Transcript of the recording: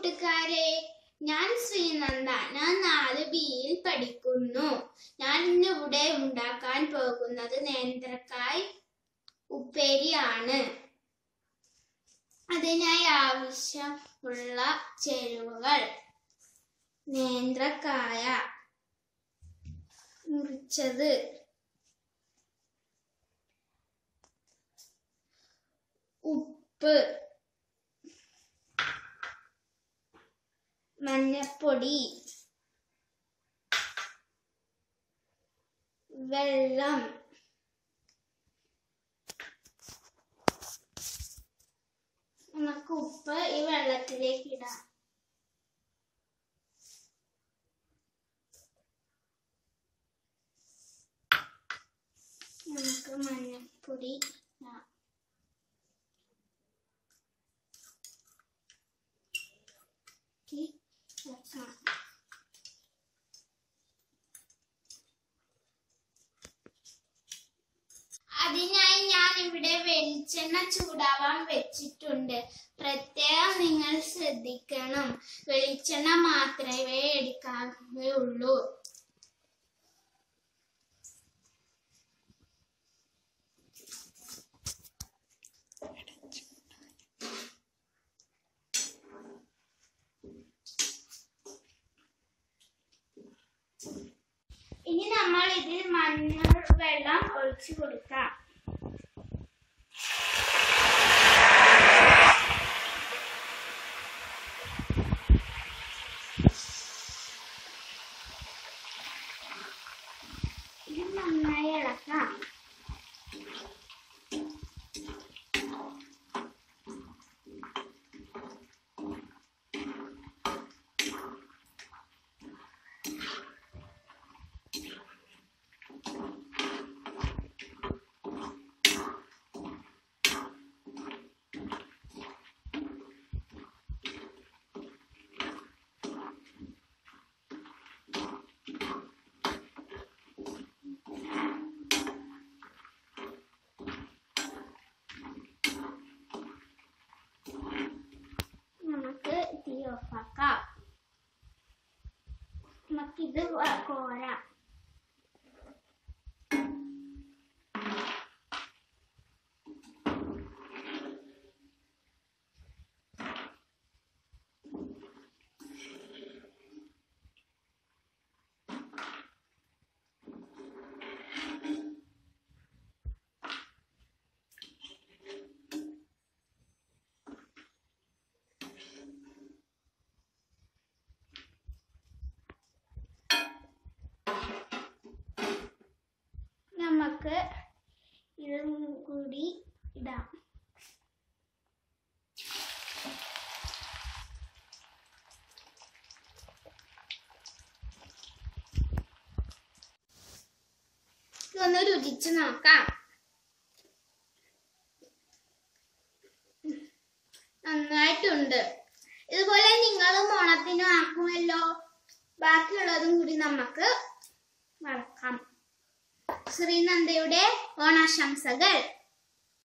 കൂട്ടുകാരെ ഞാൻ ശ്രീനന്ദ ഞാൻ നാല് ബിയിൽ പഠിക്കുന്നു ഞാൻ ഇന്നിവിടെ ഉണ്ടാക്കാൻ പോകുന്നത് നേന്ത്രക്കായ് ഉപ്പേരിയാണ് അതിനായി ആവശ്യമുള്ള ചേരുവകൾ നേന്ത്രക്കായ മുറിച്ചത് ഉപ്പ് മഞ്ഞപ്പൊടി വെള്ളം നമുക്ക് ഉപ്പ് ഈ വെള്ളത്തിലേക്ക് ഇടാം നമുക്ക് മഞ്ഞപ്പൊടി ഇടാം ഇളക്കി വെക്കണം അതിനായി ഞാൻ ഇവിടെ വെളിച്ചെണ്ണ ചൂടാവാൻ വെച്ചിട്ടുണ്ട് പ്രത്യേകം നിങ്ങൾ ശ്രദ്ധിക്കണം വെളിച്ചെണ്ണ മാത്രമേ എടുക്കാവുള്ളൂ ഇനി നമ്മൾ ഇതിൽ മഞ്ഞൾ വെള്ളം ഒഴിച്ചു കൊടുക്കാം ഇത് നന്നായി ഇളക്കാം നമുക്ക് തീ ഓഫാക്കാം നമുക്കിത് വ- കോരാം നമുക്ക് ഇതും കൂടി ഇടാം ഇതൊന്ന് രുചിച്ച് നോക്കാം നന്നായിട്ടുണ്ട് ഇതുപോലെ നിങ്ങളും ഓണത്തിന് ആക്കുമല്ലോ ബാക്കിയുള്ളതും കൂടി നമുക്ക് വളക്കാം ശ്രീനന്ദയുടെ ഓണാശംസകൾ